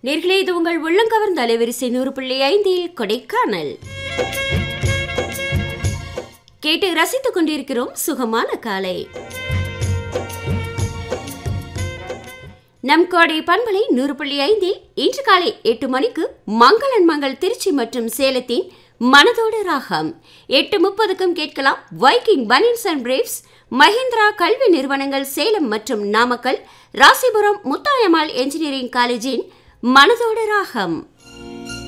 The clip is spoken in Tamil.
நேர்களே இது உங்கள் உள்ளங்கவர்ந்த அலைவரிசை நூறு புள்ளி ஐந்தில் கொடைக்கானல் கேட்டு ரசித்துக் கொண்டிருக்கிறோம் சுகமான காலை நம் கோடை பண்பலை நூறு புள்ளி ஐந்தில் இன்று காலை எட்டு மணிக்கு மங்களன் மங்கள் திருச்சி மற்றும் சேலத்தின் மனதோடு ராகம் எட்டு முப்பதுக்கும் கேட்கலாம் வைக்கிங் பனின்ஸ் அண்ட் பிரேவ்ஸ் மஹிந்திரா கல்வி நிறுவனங்கள் சேலம் மற்றும் நாமக்கல் ராசிபுரம் முத்தாயம்மாள் என்ஜினியரிங் காலேஜின் மனதோடு ராகம்